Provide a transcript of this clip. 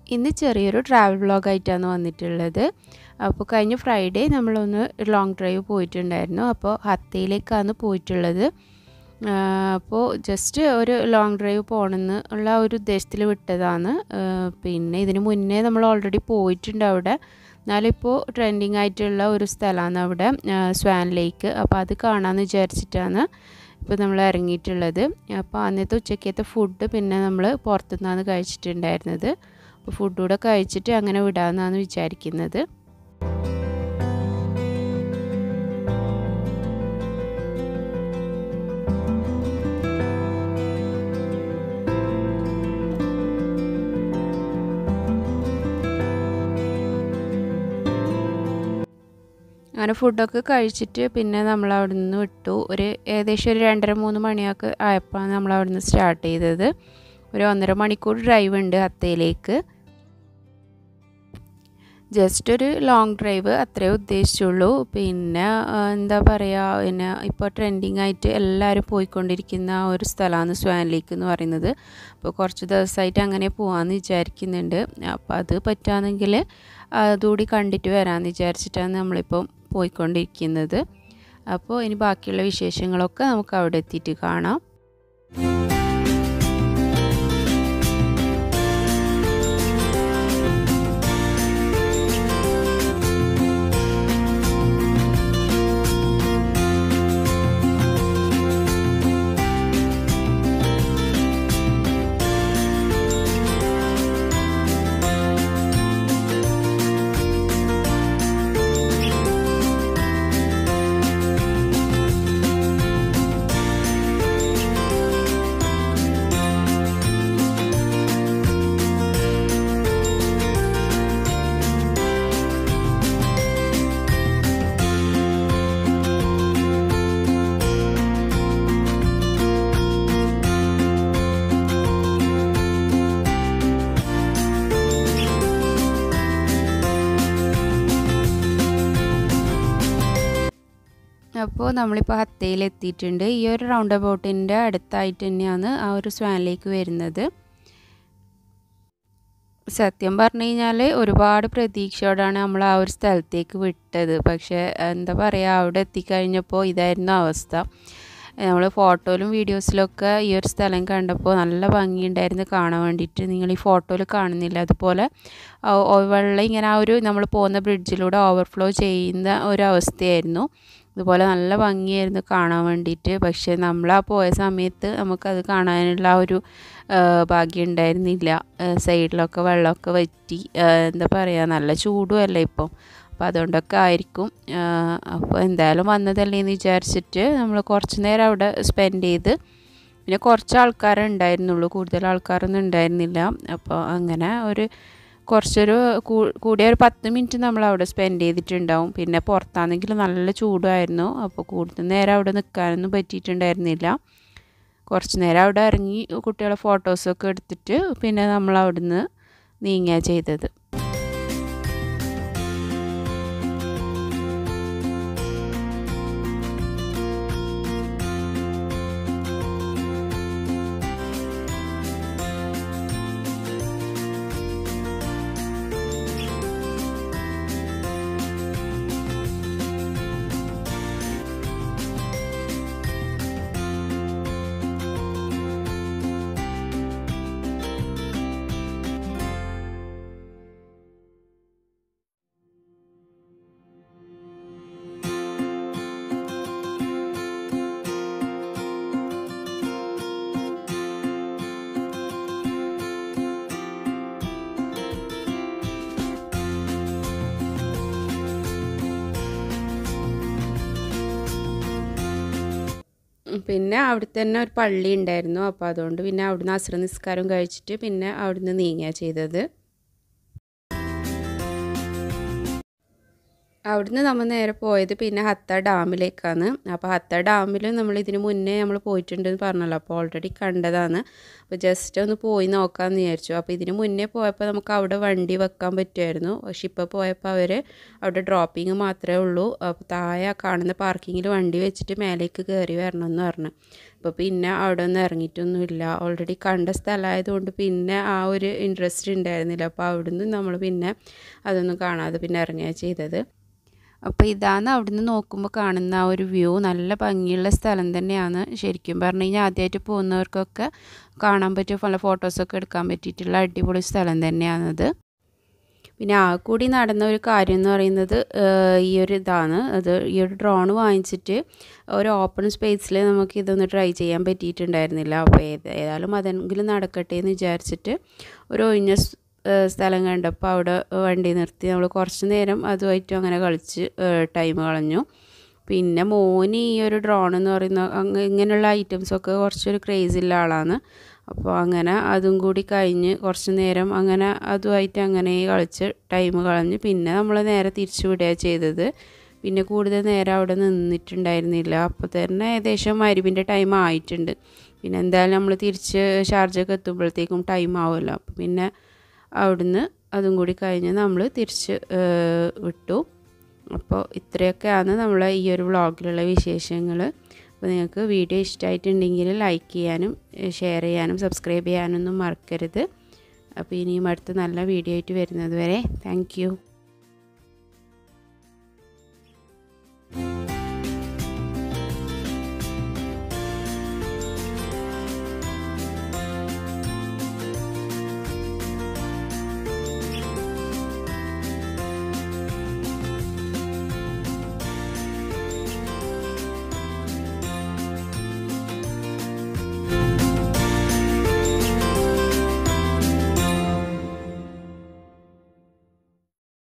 ഇന്ന് ചെറിയൊരു ട്രാവൽ വ്ളോഗായിട്ടാണ് വന്നിട്ടുള്ളത് അപ്പോൾ കഴിഞ്ഞ ഫ്രൈഡേ നമ്മളൊന്ന് ലോങ് ഡ്രൈവ് പോയിട്ടുണ്ടായിരുന്നു അപ്പോൾ ഹത്തയിലേക്കാണ് പോയിട്ടുള്ളത് അപ്പോൾ ജസ്റ്റ് ഒരു ലോങ് ഡ്രൈവ് പോകണമെന്ന് ഉള്ള ഒരു ഉദ്ദേശത്തിൽ വിട്ടതാണ് പിന്നെ ഇതിന് മുന്നേ നമ്മൾ ഓൾറെഡി പോയിട്ടുണ്ട് അവിടെ എന്നാലും ഇപ്പോൾ ട്രെൻഡിങ് ആയിട്ടുള്ള ഒരു സ്ഥലമാണ് അവിടെ സ്വാൻ ലേക്ക് അപ്പോൾ അത് കാണാമെന്ന് വിചാരിച്ചിട്ടാണ് ഇപ്പോൾ നമ്മൾ ഇറങ്ങിയിട്ടുള്ളത് അപ്പോൾ അന്നത്തെ ഉച്ചക്കത്തെ ഫുഡ് പിന്നെ നമ്മൾ പുറത്തുനിന്നാണ് കഴിച്ചിട്ടുണ്ടായിരുന്നത് അപ്പോൾ ഫുഡ് കൂടെ കഴിച്ചിട്ട് അങ്ങനെ വിടാമെന്നാണ് വിചാരിക്കുന്നത് അങ്ങനെ ഫുഡൊക്കെ കഴിച്ചിട്ട് പിന്നെ നമ്മൾ അവിടെ നിന്ന് വിട്ടു ഒരു ഏകദേശം ഒരു രണ്ടര മൂന്ന് മണിയൊക്കെ ആയപ്പോഴാണ് നമ്മൾ അവിടെ നിന്ന് സ്റ്റാർട്ട് ചെയ്തത് ഒരു ഒന്നര മണിക്കൂർ ഡ്രൈവ് ഉണ്ട് ഹത്തയിലേക്ക് ജസ്റ്റ് ഒരു ലോങ് ഡ്രൈവ് അത്രേ ഉദ്ദേശിച്ചുള്ളൂ പിന്നെ എന്താ പറയുക പിന്നെ ഇപ്പോൾ ട്രെൻഡിങ് ആയിട്ട് എല്ലാവരും പോയിക്കൊണ്ടിരിക്കുന്ന ഒരു സ്ഥലമാണ് സ്വാൻ ലേക്ക് എന്ന് പറയുന്നത് അപ്പോൾ കുറച്ച് ദിവസമായിട്ട് അങ്ങനെ പോകാമെന്ന് വിചാരിക്കുന്നുണ്ട് അപ്പോൾ അത് പറ്റുകയാണെങ്കിൽ അതുകൂടി കണ്ടിട്ട് വരാമെന്ന് വിചാരിച്ചിട്ടാണ് നമ്മളിപ്പം പോയിക്കൊണ്ടിരിക്കുന്നത് അപ്പോൾ ഇനി ബാക്കിയുള്ള വിശേഷങ്ങളൊക്കെ നമുക്ക് അവിടെ എത്തിയിട്ട് കാണാം അപ്പോൾ നമ്മളിപ്പോൾ ഹത്തയിൽ എത്തിയിട്ടുണ്ട് ഈ ഒരു റൗണ്ട് അബൌട്ടിൻ്റെ അടുത്തായിട്ട് തന്നെയാണ് ആ ഒരു സ്വാനിലേക്ക് വരുന്നത് സത്യം പറഞ്ഞു കഴിഞ്ഞാൽ ഒരുപാട് പ്രതീക്ഷയോടാണ് നമ്മൾ ആ ഒരു സ്ഥലത്തേക്ക് വിട്ടത് പക്ഷേ എന്താ പറയുക അവിടെ എത്തിക്കഴിഞ്ഞപ്പോൾ ഇതായിരുന്നു അവസ്ഥ നമ്മൾ ഫോട്ടോയിലും വീഡിയോസിലൊക്കെ ഈ ഒരു സ്ഥലം കണ്ടപ്പോൾ നല്ല ഭംഗിയുണ്ടായിരുന്നു കാണാൻ വേണ്ടിയിട്ട് നിങ്ങൾ ഈ ഫോട്ടോയിൽ കാണുന്നില്ല അതുപോലെ വെള്ളം ഇങ്ങനെ ആ ഒരു നമ്മൾ പോകുന്ന ബ്രിഡ്ജിലൂടെ ഓവർഫ്ലോ ചെയ്യുന്ന ഒരു അവസ്ഥയായിരുന്നു അതുപോലെ നല്ല ഭംഗിയായിരുന്നു കാണാൻ വേണ്ടിയിട്ട് പക്ഷേ നമ്മൾ ആ പോയ സമയത്ത് നമുക്കത് കാണാനുള്ള ഒരു ഭാഗ്യം ഉണ്ടായിരുന്നില്ല സൈഡിലൊക്കെ വെള്ളമൊക്കെ വറ്റി എന്താ പറയുക നല്ല ചൂടുമല്ല ഇപ്പം അപ്പോൾ അതുകൊണ്ടൊക്കെ ആയിരിക്കും അപ്പോൾ എന്തായാലും വന്നതല്ലേ എന്ന് വിചാരിച്ചിട്ട് നമ്മൾ കുറച്ച് നേരം അവിടെ സ്പെൻഡ് ചെയ്ത് പിന്നെ കുറച്ച് ആൾക്കാരേ ഉണ്ടായിരുന്നുള്ളൂ കൂടുതൽ ആൾക്കാരൊന്നും ഉണ്ടായിരുന്നില്ല അപ്പോൾ അങ്ങനെ ഒരു കുറച്ചൊരു കൂടിയ ഒരു പത്ത് മിനിറ്റ് നമ്മൾ അവിടെ സ്പെൻഡ് ചെയ്തിട്ടുണ്ടാവും പിന്നെ പുറത്താണെങ്കിൽ നല്ല ചൂടായിരുന്നു അപ്പോൾ കൂടുതൽ നേരം അവിടെ നിൽക്കാനൊന്നും പറ്റിയിട്ടുണ്ടായിരുന്നില്ല കുറച്ച് നേരം അവിടെ ഇറങ്ങി കുട്ടികളെ ഫോട്ടോസൊക്കെ എടുത്തിട്ട് പിന്നെ നമ്മൾ അവിടുന്ന് നീങ്ങുക ചെയ്തത് പിന്നെ അവിടെ തന്നെ ഒരു പള്ളി ഉണ്ടായിരുന്നു അപ്പോൾ അതുകൊണ്ട് പിന്നെ അവിടുന്ന് അസ്ര നിസ്കാരം കഴിച്ചിട്ട് പിന്നെ അവിടുന്ന് നീങ്ങുക ചെയ്തത് അവിടുന്ന് നമ്മൾ നേരെ പോയത് പിന്നെ ഹത്ത ഡാമിലേക്കാണ് അപ്പോൾ ഹത്ത ഡാമിൽ നമ്മൾ ഇതിന് മുന്നേ നമ്മൾ പോയിട്ടുണ്ടെന്ന് പറഞ്ഞല്ലോ അപ്പോൾ ഓൾറെഡി കണ്ടതാണ് അപ്പോൾ ജസ്റ്റ് ഒന്ന് പോയി നോക്കാമെന്ന് വിചാരിച്ചു അപ്പോൾ ഇതിന് മുന്നേ പോയപ്പോൾ നമുക്ക് അവിടെ വണ്ടി വെക്കാൻ പറ്റുമായിരുന്നു പക്ഷെ ഇപ്പോൾ പോയപ്പോൾ അവർ അവിടെ ഡ്രോപ്പിംഗ് മാത്രമേ ഉള്ളൂ അപ്പോൾ താഴെ കാണുന്ന പാർക്കിങ്ങിൽ വണ്ടി വെച്ചിട്ട് മേലേക്ക് കയറി വരണമെന്ന് പറഞ്ഞു അപ്പോൾ പിന്നെ അവിടെ ഒന്നും ഇറങ്ങിയിട്ടൊന്നുമില്ല ഓൾറെഡി കണ്ട സ്ഥലമായതുകൊണ്ട് പിന്നെ ആ ഒരു ഇൻട്രസ്റ്റ് ഉണ്ടായിരുന്നില്ല അപ്പോൾ അവിടുന്ന് നമ്മൾ പിന്നെ അതൊന്നും കാണാതെ പിന്നെ ഇറങ്ങുകയാണ് ചെയ്തത് അപ്പോൾ ഇതാണ് അവിടുന്ന് നോക്കുമ്പോൾ കാണുന്ന ആ ഒരു വ്യൂ നല്ല ഭംഗിയുള്ള സ്ഥലം തന്നെയാണ് ശരിക്കും പറഞ്ഞു കഴിഞ്ഞാൽ ആദ്യമായിട്ട് പോകുന്നവർക്കൊക്കെ കാണാൻ പറ്റിയ പല ഫോട്ടോസൊക്കെ എടുക്കാൻ പറ്റിയിട്ടുള്ള അടിപൊളി സ്ഥലം തന്നെയാണത് പിന്നെ ആ കൂടി നടന്ന ഒരു കാര്യം എന്ന് പറയുന്നത് ഈ ഒരു ഇതാണ് അത് ഈ ഒരു ഡ്രോൺ വാങ്ങിച്ചിട്ട് ഒരു ഓപ്പൺ സ്പേസിൽ നമുക്ക് ഇതൊന്ന് ട്രൈ ചെയ്യാൻ പറ്റിയിട്ടുണ്ടായിരുന്നില്ല അപ്പോൾ ഏത് ഏതായാലും അതെങ്കിലും നടക്കട്ടെ എന്ന് വിചാരിച്ചിട്ട് ഒരു ഒഴിഞ്ഞ സ്ഥലം കണ്ടപ്പോൾ അവിടെ വണ്ടി നിർത്തി നമ്മൾ കുറച്ച് നേരം അതുമായിട്ടും അങ്ങനെ കളിച്ച് ടൈം കളഞ്ഞു പിന്നെ മോന് ഈ ഒരു ഡ്രോൺ എന്ന് പറയുന്ന ഇങ്ങനെയുള്ള ഐറ്റംസൊക്കെ കുറച്ചൊരു ക്രേസുള്ള ആളാണ് അപ്പോൾ അങ്ങനെ അതും കൂടി കഴിഞ്ഞ് കുറച്ച് നേരം അങ്ങനെ അതുമായിട്ട് അങ്ങനെ കളിച്ച് ടൈം കളഞ്ഞ് പിന്നെ നമ്മൾ നേരെ തിരിച്ചു വിടുകയാണ് ചെയ്തത് പിന്നെ കൂടുതൽ നേരം അവിടെ നിന്നിട്ടുണ്ടായിരുന്നില്ല അപ്പോൾ തന്നെ ഏകദേശം മരുവിൻ്റെ ടൈം ആയിട്ടുണ്ട് പിന്നെ എന്തായാലും നമ്മൾ തിരിച്ച് ഷാർജൊക്കെ എത്തുമ്പോഴത്തേക്കും ടൈം ആവുമല്ലോ അപ്പോൾ പിന്നെ അവിടുന്ന് അതും കൂടി കഴിഞ്ഞ് നമ്മൾ തിരിച്ച് വിട്ടു അപ്പോൾ ഇത്രയൊക്കെയാണ് നമ്മളെ ഈ ഒരു വ്ളോഗിലുള്ള വിശേഷങ്ങൾ അപ്പോൾ നിങ്ങൾക്ക് വീഡിയോ ഇഷ്ടമായിട്ടുണ്ടെങ്കിൽ ലൈക്ക് ചെയ്യാനും ഷെയർ ചെയ്യാനും സബ്സ്ക്രൈബ് ചെയ്യാനൊന്നും മറക്കരുത് അപ്പോൾ ഇനിയും അടുത്ത നല്ല വീഡിയോ ആയിട്ട് വരുന്നത് വരെ താങ്ക്